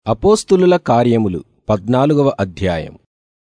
అపోస్తులుల కార్యములు పద్నాలుగవ అధ్యాయం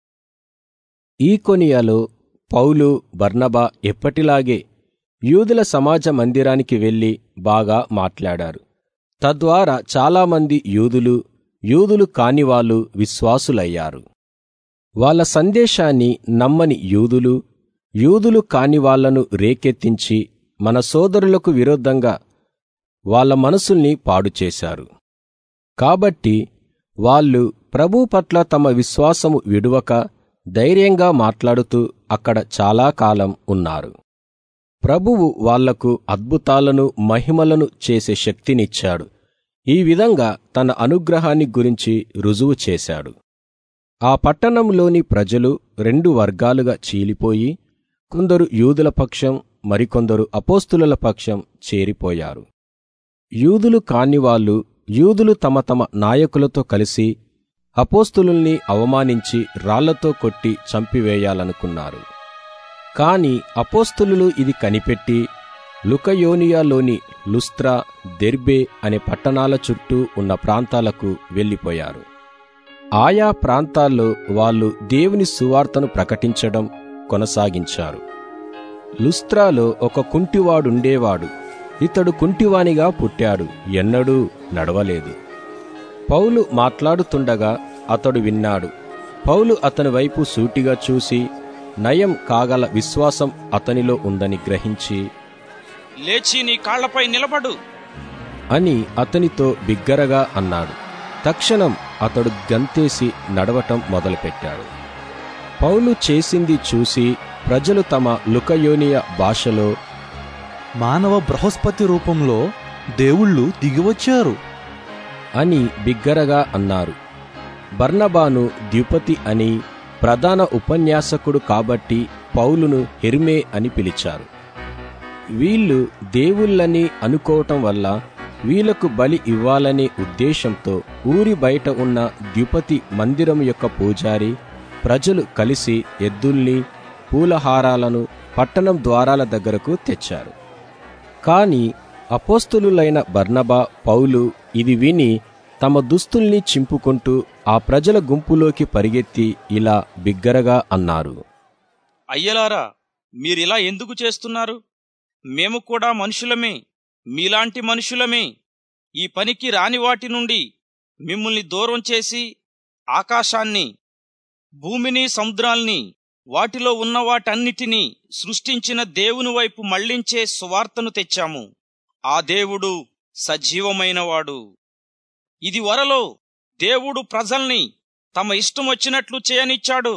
ఈ కొనియాలో పౌలు బర్నబా ఎప్పటిలాగే యూదుల సమాజ మందిరానికి వెళ్ళి బాగా మాట్లాడారు తద్వారా చాలామంది యూదులు యూదులు కానివాళ్ళు విశ్వాసులయ్యారు వాళ్ళ సందేశాన్ని నమ్మని యూదులు యూదులు కానివాళ్లను రేకెత్తించి మన సోదరులకు విరుద్ధంగా వాళ్ళ మనసుల్ని పాడుచేశారు కాబట్టి వాళ్ళు ప్రభు పట్ల తమ విశ్వాసము విడువక ధైర్యంగా మాట్లాడుతూ అక్కడ చాలా కాలం ఉన్నారు ప్రభువు వాళ్లకు అద్భుతాలను మహిమలను చేసే శక్తినిచ్చాడు ఈ విధంగా తన అనుగ్రహాన్ని గురించి రుజువు చేశాడు ఆ పట్టణంలోని ప్రజలు రెండు వర్గాలుగా చీలిపోయి కొందరు యూదుల పక్షం మరికొందరు అపోస్తుల పక్షం చేరిపోయారు యూదులు కానివాళ్ళు యూదులు తమ తమ నాయకులతో కలిసి అపోస్తులుల్ని అవమానించి రాళ్లతో కొట్టి చంపివేయాలనుకున్నారు కాని అపోస్తులు ఇది కనిపెట్టి లుకయోనియాలోని లుస్త్రా దెర్బే అనే పట్టణాల చుట్టూ ఉన్న ప్రాంతాలకు వెళ్ళిపోయారు ఆయా ప్రాంతాల్లో వాళ్ళు దేవుని సువార్తను ప్రకటించడం కొనసాగించారు లుస్త్రాలో ఒక కుంటివాడుండేవాడు ఇతడు కుంటివానిగా పుట్టాడు ఎన్నడూ నడవలేదు పౌలు మాట్లాడుతుండగా అతడు విన్నాడు పౌలు అతని వైపు సూటిగా చూసి నయం కాగల విశ్వాసం అతనిలో ఉందని గ్రహించి లేచి నీ కాళ్లపై నిలబడు అని అతనితో బిగ్గరగా అన్నాడు తక్షణం అతడు గంతేసి నడవటం మొదలుపెట్టాడు పౌలు చేసింది చూసి ప్రజలు తమ లుకయోనియ భాషలో మానవ బృహస్పతి రూపంలో దేవుళ్ళు దిగివచ్చారు అని బిగ్గరగా అన్నారు బర్నబాను ద్యుపతి అని ప్రధాన ఉపన్యాసకుడు కాబట్టి పౌలును హెర్మే అని పిలిచారు వీళ్ళు దేవుళ్ళని అనుకోవటం వల్ల వీళ్లకు బలి ఇవ్వాలనే ఉద్దేశంతో ఊరి బయట ఉన్న ద్యుపతి మందిరం యొక్క పూజారి ప్రజలు కలిసి ఎద్దుల్ని పూలహారాలను పట్టణం ద్వారాల దగ్గరకు తెచ్చారు కాని అపోస్తులులైన బర్నబా పౌలు ఇది విని తమ దుస్తుల్ని చింపుకుంటూ ఆ ప్రజల గుంపులోకి పరిగెత్తి ఇలా బిగ్గరగా అన్నారు అయ్యలారా మీరిలా ఎందుకు చేస్తున్నారు మేము కూడా మనుషులమే మీలాంటి మనుషులమే ఈ పనికి రాని వాటి నుండి మిమ్మల్ని దూరం చేసి ఆకాశాన్ని భూమిని సముద్రాల్ని వాటిలో ఉన్న వాటన్నిటినీ సృష్టించిన దేవుని వైపు మళ్లించే సువార్తను తెచ్చాము ఆ దేవుడు సజీవమైనవాడు ఇది వరలో దేవుడు ప్రజల్ని తమ ఇష్టం వచ్చినట్లు చేయనిచ్చాడు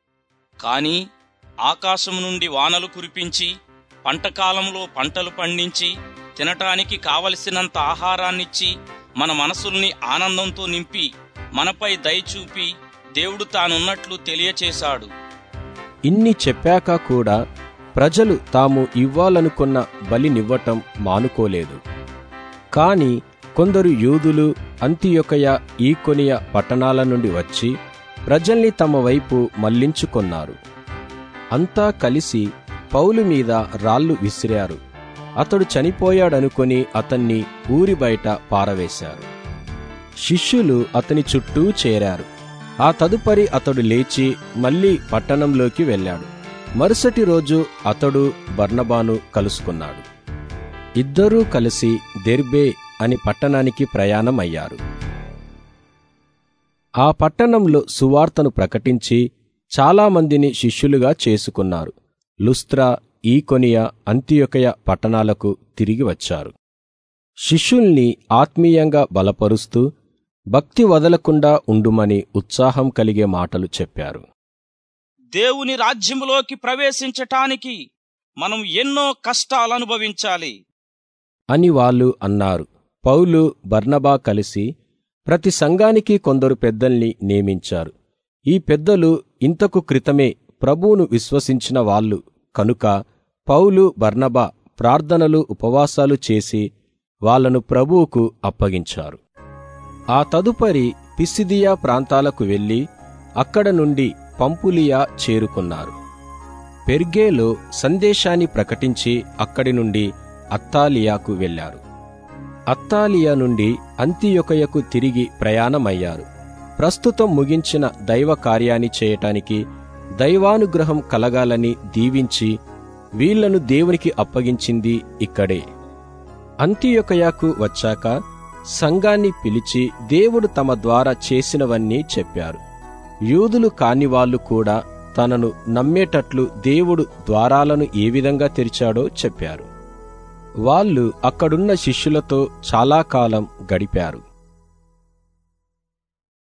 కాని ఆకాశం నుండి వానలు కురిపించి పంటకాలంలో పంటలు పండించి తినటానికి కావలసినంత ఆహారాన్నిచ్చి మన మనసుల్ని ఆనందంతో నింపి మనపై దయచూపి దేవుడు తానున్నట్లు తెలియచేశాడు ఇన్ని చెప్పాక కూడా ప్రజలు తాము ఇవ్వాలనుకున్న బలినివ్వటం మానుకోలేదు కాని కొందరు యూదులు అంతియొకయ ఈకొనియ పట్టణాల నుండి వచ్చి ప్రజల్ని తమ వైపు మళ్లించుకొన్నారు అంతా కలిసి పౌలు మీద రాళ్ళు విసిరారు అతడు చనిపోయాడనుకొని అతన్ని ఊరి బయట పారవేశారు శిష్యులు అతని చుట్టూ చేరారు ఆ తదుపరి అతడు లేచి మళ్ళీ పట్టణంలోకి వెళ్ళాడు మరుసటి రోజు అతడు బర్నబాను కలుసుకున్నాడు ఇద్దరూ కలిసి దెర్బే అని పట్టణానికి ప్రయాణమయ్యారు ఆ పట్టణంలో సువార్తను ప్రకటించి చాలామందిని శిష్యులుగా చేసుకున్నారు లుస్త్రా ఈకొనియా అంత్యొకయ పట్టణాలకు తిరిగి వచ్చారు శిష్యుల్ని ఆత్మీయంగా బలపరుస్తూ భక్తి వదలకుండా ఉండుమని ఉత్సాహం కలిగే మాటలు చెప్పారు దేవుని రాజ్యములోకి ప్రవేశించటానికి మనం ఎన్నో కష్టాలు అనుభవించాలి అని వాళ్ళు అన్నారు పౌలు బర్నబా కలిసి ప్రతి సంఘానికి కొందరు పెద్దల్ని నియమించారు ఈ పెద్దలు ఇంతకు క్రితమే ప్రభువును విశ్వసించిన వాళ్ళు కనుక పౌలు బర్నబా ప్రార్థనలు ఉపవాసాలు చేసి వాళ్లను ప్రభువుకు అప్పగించారు ఆ తదుపరి పిసిదియా ప్రాంతాలకు వెళ్లి అక్కడ నుండి పంపులియా చేరుకున్నారు పెర్గేలో సందేశాన్ని ప్రకటించి అక్కడి నుండి అత్తాలియాకు వెళ్లారు అత్తాలియా నుండి అంతియొకయకు తిరిగి ప్రయాణమయ్యారు ప్రస్తుతం ముగించిన దైవ కార్యాన్ని చేయటానికి దైవానుగ్రహం కలగాలని దీవించి వీళ్లను దేవునికి అప్పగించింది ఇక్కడే అంతియొకయాకు వచ్చాక సంఘాన్ని పిలిచి దేవుడు తమ ద్వారా చేసినవన్నీ చెప్పారు యూదులు కాని వాళ్ళు కూడా తనను నమ్మేటట్లు దేవుడు ద్వారాలను ఏ విధంగా తెరిచాడో చెప్పారు వాళ్ళు అక్కడున్న శిష్యులతో చాలా కాలం గడిపారు